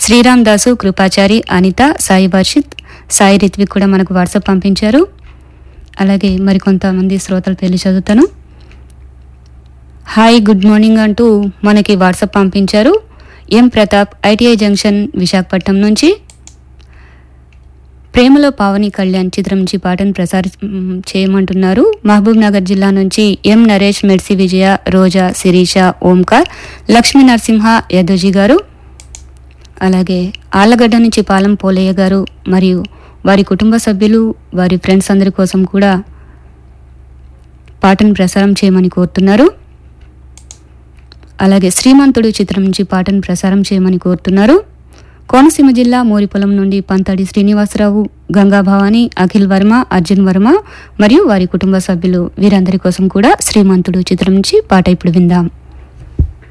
శ్రీరామ్ దాసు కృపాచారి అనిత సాయి వర్షిత్ సాయి రిత్విక్ కూడా మనకు వాట్సాప్ పంపించారు అలాగే మరికొంతమంది శ్రోతల పేర్లు చదువుతాను హాయ్ గుడ్ మార్నింగ్ అంటూ మనకి వాట్సాప్ పంపించారు M Pratap ITI junction Visakhapatnam నుంచి ప్రేమలో పావని కళ్యాణ్ చిత్రం నుంచి పాటను ప్రసారం మ్, చేయమంటున్నారు మహబూబ్ నగర్ జిల్లా నుంచి ఎం నరేష్ మెర్సి విజయ రోజా శిరీష ఓంకార్ లక్ష్మీ నరసింహ యదోజీ గారు అలాగే ఆళ్లగడ్డ నుంచి పాలం పోలయ్య గారు మరియు వారి కుటుంబ సభ్యులు వారి ఫ్రెండ్స్ అందరి కోసం కూడా పాటను ప్రసారం చేయమని కోరుతున్నారు అలాగే శ్రీమంతుడు చిత్రం నుంచి పాటను ప్రసారం చేయమని కోరుతున్నారు కోనసీమ జిల్లా మోరిపొలం నుండి పంతడి శ్రీనివాసరావు గంగా భవాని అఖిల్ వర్మ అర్జున్ వర్మ మరియు వారి కుటుంబ సభ్యులు వీరందరి కోసం కూడా శ్రీమంతుడు చిత్రం నుంచి పాట ఇప్పుడు విందాం